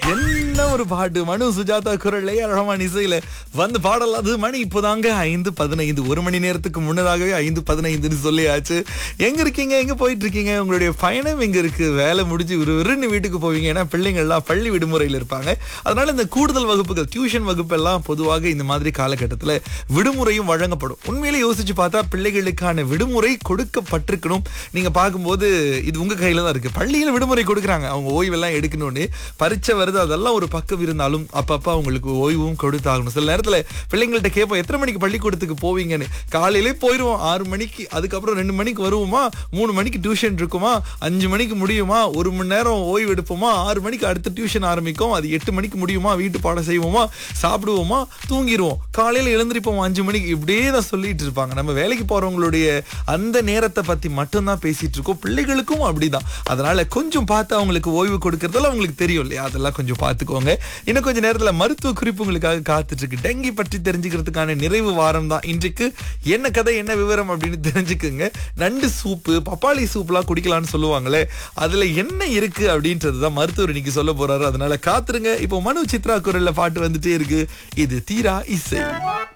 என்ன ஒரு பாட்டு மனு சுஜாதா குரல் ஏ ரஹ்மான் இசையில வந்து பாடல் அது மணி இப்போதாங்க ஐந்து பதினைந்து ஒரு மணி நேரத்துக்கு முன்னதாகவே ஐந்து பதினைந்துன்னு சொல்லியாச்சு எங்க இருக்கீங்க எங்க போயிட்டு இருக்கீங்க உங்களுடைய பயணம் எங்க இருக்கு வேலை முடிஞ்சு ஒரு விருன்னு வீட்டுக்கு போவீங்க ஏன்னா பிள்ளைங்கள்லாம் பள்ளி விடுமுறையில் இருப்பாங்க அதனால இந்த கூடுதல் வகுப்புகள் டியூஷன் வகுப்பு எல்லாம் பொதுவாக இந்த மாதிரி காலகட்டத்தில் விடுமுறையும் வழங்கப்படும் உண்மையிலே யோசிச்சு பார்த்தா பிள்ளைகளுக்கான விடுமுறை கொடுக்கப்பட்டிருக்கணும் நீங்க பார்க்கும்போது இது உங்க கையில தான் இருக்கு பள்ளியில விடுமுறை கொடுக்குறாங்க அவங்க ஓய்வெல்லாம் எடுக்கணும்னு பரீட்சை வருது அதெல்லாம் ஒரு பக்கம் இருந்தாலும் அப்பப்ப அவங்களுக்கு ஓய்வும் கொடுத்தாகணும் சில நேரத்துல பிள்ளைங்கள்ட்ட கேட்போம் எத்தனை மணிக்கு பள்ளிக்கூடத்துக்கு போவீங்கன்னு காலையிலே போயிடுவோம் ஆறு மணிக்கு அதுக்கப்புறம் ரெண்டு மணிக்கு வருவோமா மூணு மணிக்கு டியூஷன் இருக்குமா அஞ்சு மணிக்கு முடியுமா ஒரு மணி நேரம் ஓய்வு எடுப்போமா ஆறு மணிக்கு அடுத்த டியூஷன் ஆரம்பிக்கும் அது எட்டு மணிக்கு முடியுமா வீட்டு பாடம் செய்வோமா சாப்பிடுவோமா தூங்கிடுவோம் காலையில எழுந்திருப்போம் அஞ்சு மணிக்கு இப்படியே தான் சொல்லிட்டு இருப்பாங்க நம்ம வேலைக்கு போறவங்களுடைய அந்த நேரத்தை பத்தி மட்டும்தான் பேசிட்டு இருக்கோம் பிள்ளைகளுக்கும் அப்படிதான் அதனால கொஞ்சம் பார்த்து அவங்களுக்கு ஓய்வு கொடுக்கறதெல்லாம் அவங்களுக்கு தெரியும் இல்லையா அதெல்லாம் கொஞ்சம் பார்த்துக்கோங்க இன்னும் கொஞ்சம் நேரத்துல மருத்துவ குறிப்பு உங்களுக்காக காத்துட்டு இருக்கு டெங்கி பற்றி தெரிஞ்சுக்கிறதுக்கான நிறைவு வாரம் தான் இன்றைக்கு என்ன கதை என்ன விவரம் அப்படின்னு தெரிஞ்சுக்குங்க நண்டு சூப்பு பப்பாளி சூப்லாம் குடிக்கலாம்னு சொல்லுவாங்களே அதுல என்ன இருக்கு அப்படின்றது தான் மருத்துவர் இன்னைக்கு சொல்ல போறாரு அதனால காத்துருங்க இப்போ மனு சித்ரா குரல்ல பாட்டு வந்துட்டே இருக்கு இது தீரா இசை